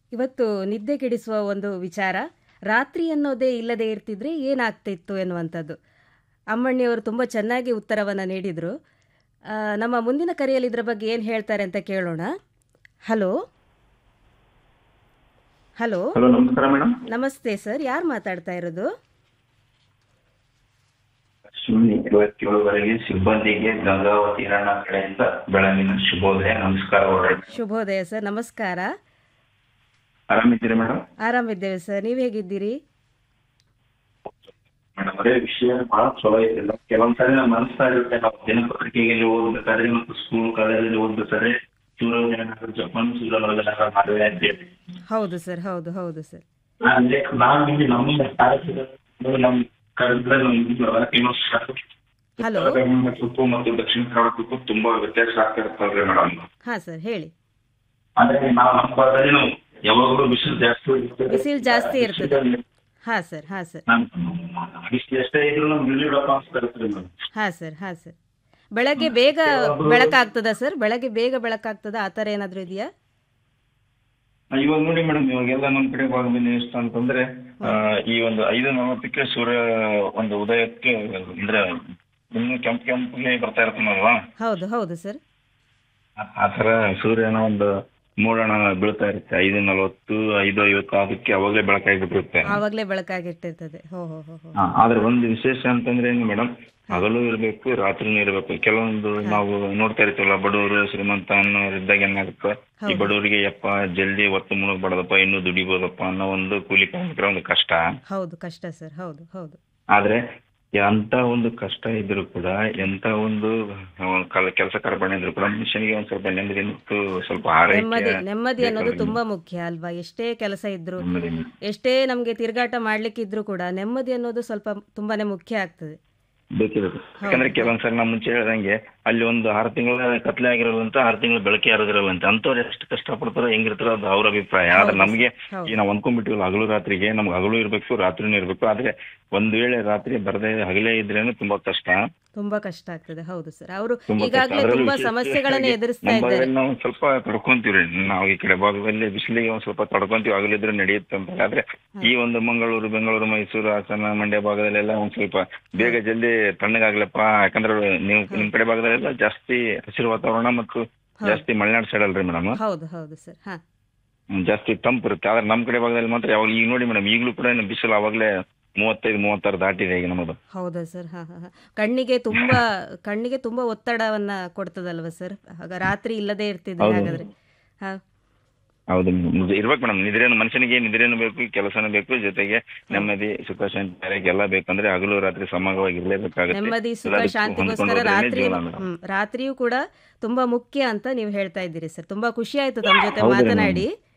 ಇವತ್ತು ನಿದ್ದೆ ಕೆಡಿಸುವ ಒಂದು ವಿಚಾರ ರಾತ್ರಿ ಅನ್ನೋದೇ ಇಲ್ಲದೆ ಇರ್ತಿದ್ರೆ ಏನಾಗ್ತಿತ್ತು ಎನ್ನುವಂಥದ್ದು ಅಮ್ಮಣ್ಣಿಯವರು ತುಂಬ ಚೆನ್ನಾಗಿ ಉತ್ತರವನ್ನು ನೀಡಿದರು ಆ, ನಮ್ಮ ಮುಂದಿನ ಕರೆಯಲ್ಲಿ ಇದರ ಬಗ್ಗೆ ಏನು ಹೇಳ್ತಾರೆ ಅಂತ ಕೇಳೋಣ ಹಲೋ ಹಲೋ ಹಲೋ ನಮಸ್ಕಾರ ಮೇಡಮ್ ನಮಸ್ತೆ ಸರ್ ಯಾರು ಮಾತಾಡ್ತಾ ಇರೋದು ಶೂನ್ಯ ಇವತ್ತೇಳುವರೆಗೆ ಸಿಬ್ಬಂದಿಗೆ ಗಂಗಾವತಿ ರಣ್ಣ ಕಡೆಯಿಂದ ಬೆಳಗಿನ ಶುಭೋದಯ ನಮಸ್ಕಾರ ಹೊರಡಿ ಶುಭೋದಯ ಸರ್ ನಮಸ್ಕಾರ ಆರಾಮಿದ್ದೀರಿ ಮೇಡಮ್ ಆರಾಮಿದ್ದೇವೆ ಸರ್ ನೀವು ಹೇಗಿದ್ದೀರಿ ಮೇಡಮ್ ಅದೇ ವಿಷಯ ಬಹಳ ಚಲೋ ಐತಿಲ್ಲ ಕೆಲವೊಂದ್ಸರಿ ನಮ್ಮ ಅನಿಸ್ತಾ ಇರುತ್ತೆ ನಾವು ದಿನಪತ್ರಿಕೆಯಲ್ಲಿ ಓದ್ಬೇಕಾದ್ರೆ ಮತ್ತು ಸ್ಕೂಲ್ ಕಾಲೇಜಲ್ಲಿ ಓದ್ಬೇಕಾದ್ರೆ ಸೂರ್ಯೋದಯ ಜಪಾನ್ ಸೂರ್ಯೋದಯ ಮಾಡುವೆ ಅಂತ ಹೇಳಿ ಹೌದು ಸರ್ ಹೌದು ಹೌದು ಸರ್ ಅಂದ್ರೆ ನಾವು ಇಲ್ಲಿ ನಮ್ಮ ಕಾರ್ಯಕ್ರಮ ನಮ್ಮ ಕನ್ನಡ ಹಲೋ ಕರ್ನಾಟಕಕ್ಕೂ ಮತ್ತು ದಕ್ಷಿಣ ಕರ್ನಾಟಕಕ್ಕೂ ತುಂಬಾ ವ್ಯತ್ಯಾಸ ಆಗ್ತಾ ಇರ್ತಲ್ರಿ ಮೇಡಮ್ ಹಾಂ ಸರ್ ಹೇಳಿ ಅಂದ್ರೆ ನಾವು ನಮ್ಮ ಭಾಗದಲ್ಲಿ ನಾವು ಯಾವಾಗಲೂ ಬಿಸಿಲು ಜಾಸ್ತಿ ಇರ್ತದೆ. ಬಿಸಿಲು ಜಾಸ್ತಿ ಇರ್ತದೆ. ಹಾಂ ಸರ್ ಹಾಂ ಸರ್ ನಮ್ ಬಿಸಿಲು ಎಷ್ಟೇ ಇದ್ರು ನಮ್ಗೆ ಇಳಿಯಬೇಕು ಅನ್ಸ್ತಾ ಇರ್ತದೆ ಮೇಡಮ್ ಹಾಂ ಸರ್ ಹಾಂ ಸರ್ ಬೆಳಗ್ಗೆ ಬೇಗ ಬೆಳಕಾಗ್ತದಾ ಸರ್ ಬೆಳಗ್ಗೆ ಬೇಗ ಬೆಳಕಾಗ್ತದಾ ಆ ಥರ ಏನಾದರೂ ಇದೆಯಾ ಇವಾಗ ನೋಡಿ ಮೇಡಮ್ ಇವಾಗೆಲ್ಲ ನಮ್ ಕಡೆ ಭಾಗದಲ್ಲಿ ಎಷ್ಟು ಅಂತಂದ್ರೆ ಆ, ಈ ಒಂದು ಐದು ನಲವತ್ತಕ್ಕೆ ಸೂರ್ಯ ಒಂದು ಉದಯಕ್ಕೆ ಅಂದ್ರೆ ಇನ್ನು ಕೆಂಪು ಕೆಂಪಿಗೆ ಬರ್ತಾ ಇರ್ತಾನಲ್ವಾ ಹೌದು ಹೌದು ಸರ್ ಆ- ಆ ತರ ಸೂರ್ಯನ ಒಂದು ಮೂಡಣ ಬೀಳ್ತಾ ಇರುತ್ತೆ ಐದು ನಲವತ್ತು ಐದು ಐವತ್ತು ಅದಕ್ಕೆ ಅವಾಗಲೇ ಬೆಳಕಾಗಿಬಿಟ್ಟಿರುತ್ತೆ ಆವಾಗಲೇ ಬೆಳಕಾಗಿಟ್ಟಿರ್ತದೆ ಹೋ ಹೋ ಹೋ ಹೋ ಹಾ, ಆದ್ರೆ ಒಂದು ವಿಶೇಷ ಅಂತಂದ್ರೆ ಏನು ಮೇಡಮ್ ಹಗಲು ಇರಬೇಕು ರಾತ್ರಿನೂ ಇರಬೇಕು ಕೆಲವೊಂದು ನಾವು ನೋಡ್ತಾ ಇರ್ತೀವಲ್ಲ ಬಡವರು ಶ್ರೀಮಂತ ಅನ್ನೋರು ಇದ್ದಾಗ ಏನಾಗುತ್ತೆ ಈ ಹೌದು. ಬಡವರಿಗೆ ಯಪ್ಪ ಜಲ್ದಿ ಒತ್ತು ಮುಳುಗಬಾರ್ದಪ್ಪ ಇನ್ನೂ ದುಡಿಬೋದಪ್ಪ ಅನ್ನೋ ಒಂದು ಕೂಲಿ ಕಾರ್ಮಿಕರ ಒಂದು ಕಷ್ಟ ಹೌದು ಕಷ್ಟ ಸರ್ ಹೌದು ಹೌದು ಆದ್ರೆ ಎಂತ ಒಂದು ಕಷ್ಟ ಇದ್ರು ಕೂಡ ಎಂತ ಒಂದು ಕೆಲಸ ಕಾರ್ಪಣ್ಯ ಇದ್ರು ಕೂಡ ಮನುಷ್ಯನಿಗೆ ಒಂದ್ ಸ್ವಲ್ಪ ನೆಮ್ಮದಿ ಮತ್ತು ಸ್ವಲ್ಪ ನೆಮ್ಮದಿ ಆರೈಕೆ ನೆಮ್ಮದಿ ಅನ್ನೋದು ಬೇಕಾಗುತ್ತೆ. ತುಂಬಾ ಮುಖ್ಯ ಅಲ್ವಾ ಎಷ್ಟೇ ಕೆಲಸ ಇದ್ರು ನೆಮ್ಮದಿ. ಎಷ್ಟೇ ನಮಗೆ ತಿರುಗಾಟ ಮಾಡ್ಲಿಕ್ಕಿದ್ರು ಕೂಡ ನೆಮ್ಮದಿ ಅನ್ನೋದು ಸ್ವಲ್ಪ ತುಂಬಾನೇ ಮುಖ್ಯ ಆಗ್ತದೆ ಬೇಕೇ ಬೇಕು ಯಾಕಂದ್ರೆ ಕೆಲವೊಂದ್ಸರಿ ನಾ ಮುಂಚೆ ಹೇಳ್ದಂಗೆ ಅಲ್ಲಿ ಒಂದು ಆರು ತಿಂಗಳ ಕತ್ಲೆ ಆಗಿರಲ್ಲ ಅಂತ ಆರು ತಿಂಗಳು ಬೆಳಕೆ ಯಾರಿದಿರಲ್ಲ ಅಂತ ಅಂತವ್ರು ಎಷ್ಟು ಕಷ್ಟ ಪಡ್ತಾರೋ ಹೆಂಗಿರ್ತಾರೋ ಅದು ಅವ್ರ ಅಭಿಪ್ರಾಯ ಆದ್ರೆ ಹೌದು. ನಮ್ಗೆ ಹೌದು. ಈ ನಾವು ಅನ್ಕೊಂಡ್ಬಿಟ್ಟಿವಲ್ಲ ಹಗಲು ರಾತ್ರಿಗೆ ನಮ್ಗೆ ಹಗಲು ಇರ್ಬೇಕು ರಾತ್ರಿನೂ ಇರ್ಬೇಕು ಆದ್ರೆ ಒಂದ್ ವೇಳೆ ರಾತ್ರಿ ಬರದೇ ಹಗಲೇ ಇದ್ರೇನು ತುಂಬಾ ಕಷ್ಟ ತುಂಬಾ ಕಷ್ಟ ಆಗ್ತದೆ ಹೌದು ಸರ್ ಅವರು ತುಂಬಾ ಕಷ್ಟ. ಈಗಾಗಲೇ ಅದ್ರಲ್ಲೂ ತುಂಬಾ ವಿಶೇಷವಾಗಿ ಸಮಸ್ಯೆಗಳನ್ನ ಎದುರಿಸ್ತಾ ನಮ್ಮ ಇದ್ದಾರೆ ಭಾಗದಲ್ಲಿ ನಾವು ಸ್ವಲ್ಪ ತಡ್ಕೊಂತೀವಿ ನಾವು ಈ ಕಡೆ ಭಾಗದಲ್ಲಿ ಬಿಸಿಲಿಗೆ ಒಂದ್ ಸ್ವಲ್ಪ ತಡ್ಕೊಂತೀವಿ ಹಗಲಿದ್ರೆ ನಡೆಯುತ್ತೆ ಅಂತ ಆದ್ರೆ ಈ ಒಂದು ಮಂಗಳೂರು ಬೆಂಗಳೂರು ಮೈಸೂರು ಹಾಸನ ಮಂಡ್ಯ ಭಾಗದಲ್ಲೆಲ್ಲ ಒಂದ್ ಸ್ವಲ್ಪ ಬೇಗ ಜಲ್ದಿ ತಣ್ಣಗಾಗ್ಲಪ್ಪ ಯಾಕಂದ್ರೆ ನೀವು ನಿಮ್ ಕಡೆ ಭಾಗದಲ್ಲೆಲ್ಲ ಜಾಸ್ತಿ ಹಸಿರು ವಾತಾವರಣ ಮತ್ತು ಜಾಸ್ತಿ ಮಲೆನಾಡು ಸೈಡ್ ಅಲ್ರಿ ಮೇಡಮ್ ಹೌದು ಹೌದು ಸರ್ ಹಾ ಜಾಸ್ತಿ ತಂಪು ಇರುತ್ತೆ ಆದ್ರೆ ನಮ್ ಕಡೆ ಭಾಗದಲ್ಲಿ ಮಾತ್ರ ಯಾವಾಗ ಈಗ ನೋಡಿ ಮೇಡಮ್ ಈಗಲೂ ಕೂಡ ಇನ್ನು ಬಿಸಿಲು ಅವಾಗಲೇ ಮೂವತ್ತೈದು ಮೂವತ್ತಾರು ದಾಟಿದೆ ಈಗ ನಮ್ಮದು ಹೌದಾ ಸರ್ ಹಾ ಹಾ ಹಾ ಕಣ್ಣಿಗೆ ತುಂಬಾ ಕಣ್ಣಿಗೆ ತುಂಬಾ ಒತ್ತಡವನ್ನ ಕೊಡ್ತದಲ್ವಾ ಸರ್ ಆಗ ರಾತ್ರಿ ಇಲ್ಲದೆ ಇರ್ತಿದ್ರೆ ಹೌದು. ಹಾಗಾದ್ರೆ ಹಾ ಹೌದು ನಿಜ ಇರ್ಬೇಕು ಮೇಡಮ್ ನಿದ್ರೇನು ಮನುಷ್ಯನಿಗೆ ನಿದ್ರೇನು ಬೇಕು ಕೆಲಸನೂ ಬೇಕು ಜೊತೆಗೆ ನೆಮ್ಮದಿ ಸುಖ ಶಾಂತಿ ಆರೋಗ್ಯ ಎಲ್ಲ ಬೇಕಂದ್ರೆ ಹಗಲು ರಾತ್ರಿ ಸಮಾಗವಾಗಿ ಇರ್ಲೇಬೇಕಾಗುತ್ತೆ ನೆಮ್ಮದಿ ಸುಖ ಎಲ್ಲದಕ್ಕೂ ಶಾಂತಿಗೋಸ್ಕರ ಹೊಂದ್ಕೊಂಡು ಹೋದ್ರೇನೆ ರಾತ್ರಿ ಜೀವನ ಮೇಡಮ್. ಹ್ಮ್ ರಾತ್ರಿಯೂ ಕೂಡ ತುಂಬಾ ಮುಖ್ಯ ಅಂತ ನೀವು ಹೇಳ್ತಾ ಇದ್ದೀರಿ ಸರ್ ತುಂಬಾ ಖುಷಿ ಆಯ್ತು ತಮ್ಮ ಜೊತೆ ಹೌದು ಮಾತನಾಡಿ ಮೇಡಮ್.